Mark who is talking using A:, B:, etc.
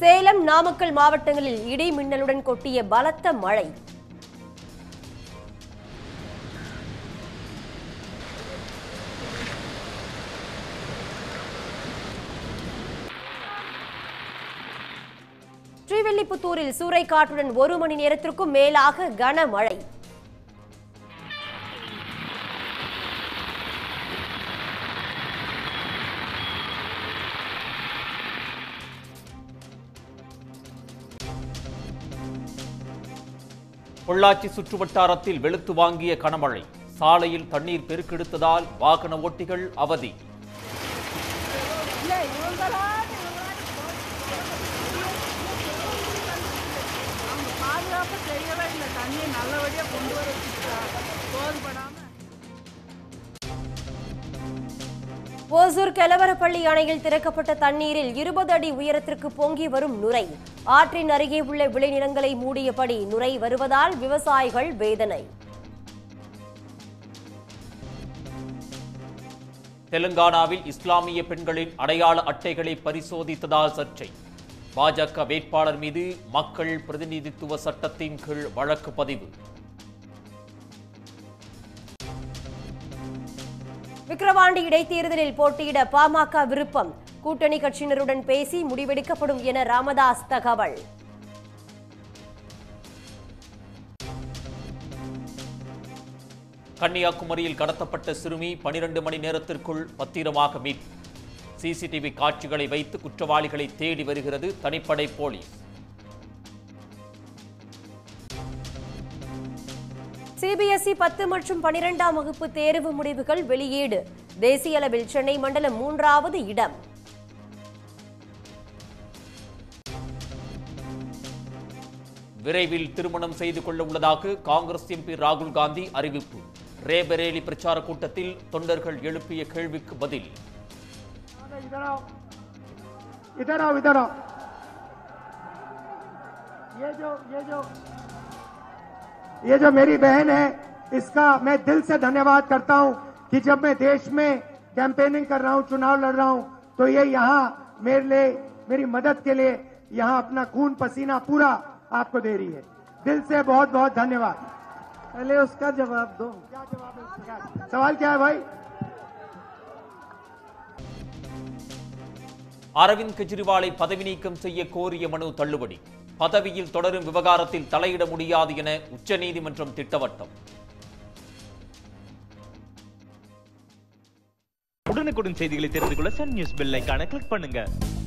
A: சேலம் நாமக்கல் மாவட்டங்களில் இடி மின்னலுடன் கொட்டிய பலத்த மழை ஸ்ரீவில்லிபுத்தூரில் சூறைக்காற்றுடன் ஒரு மணி நேரத்திற்கும் மேலாக கனமழை
B: பொள்ளாச்சி சுற்றுவட்டாரத்தில் வெளுத்து வாங்கிய கனமழை சாலையில் தண்ணீர் பெருக்கெடுத்ததால் வாகன ஓட்டிகள் அவதி
C: அவங்க பாதுகாப்பு செய்யவே இல்லை தண்ணியை நல்லபடியாக கொண்டு வர போதுபடாமல்
A: ஓசூர் கெலவரப்பள்ளி அணையில் திறக்கப்பட்ட தண்ணீரில் இருபது அடி உயரத்திற்கு பொங்கி வரும் நுரை ஆற்றின் அருகே உள்ள விளைநிலங்களை மூடியபடி நுரை வருவதால் விவசாயிகள் வேதனை
B: தெலுங்கானாவில் இஸ்லாமிய பெண்களின் அடையாள அட்டைகளை பரிசோதித்ததால் சர்ச்சை பாஜக வேட்பாளர் மீது மக்கள் பிரதிநிதித்துவ சட்டத்தின் கீழ் வழக்கு பதிவு
A: விக்கிரவாண்டி இடைத்தேர்தலில் போட்டியிட பாமக விருப்பம் கூட்டணி கட்சியினருடன் பேசி முடிவெடுக்கப்படும் என ராமதாஸ் தகவல்
B: கன்னியாகுமரியில் கடத்தப்பட்ட சிறுமி பனிரெண்டு மணி நேரத்திற்குள் பத்திரமாக மீட்பு சிசிடிவி காட்சிகளை வைத்து குற்றவாளிகளை தேடி வருகிறது தனிப்படை போலீஸ்
A: சிபிஎஸ்இ பத்து மற்றும் பனிரெண்டாம் வகுப்பு தேர்வு முடிவுகள் வெளியீடு தேசிய அளவில் சென்னை மண்டலம் மூன்றாவது இடம்
B: விரைவில் திருமணம் செய்து கொள்ள உள்ளதாக காங்கிரஸ் எம்பி ராகுல் காந்தி அறிவிப்பு ரேபரேலி பிரச்சார கூட்டத்தில் தொண்டர்கள் எழுப்பிய கேள்விக்கு பதில்
D: इधर आओ इधर आओ इधर आओ ये जो ये जो ये जो मेरी बहन है इसका मैं दिल से धन्यवाद करता हूं कि जब मैं देश में कैंपेनिंग कर रहा हूं चुनाव लड़ रहा हूं तो ये यहाँ मेरे लिए मेरी मदद के लिए यहाँ अपना खून पसीना पूरा आपको दे रही है दिल से बहुत बहुत धन्यवाद पहले उसका जवाब दो क्या जवाब है उसका? सवाल क्या है भाई
B: அரவிந்த் கெஜ்ரிவாலை பதவி நீக்கம் செய்ய கோரிய மனு தள்ளுபடி பதவியில் தொடரும் விவகாரத்தில் தலையிட முடியாது என உச்சநீதிமன்றம் திட்டவட்டம்
E: உடனுக்குடன் செய்திகளை தெரிந்து கொள்ள சன் நியூஸ் பெல் ஐகானை கிளிக் பண்ணுங்க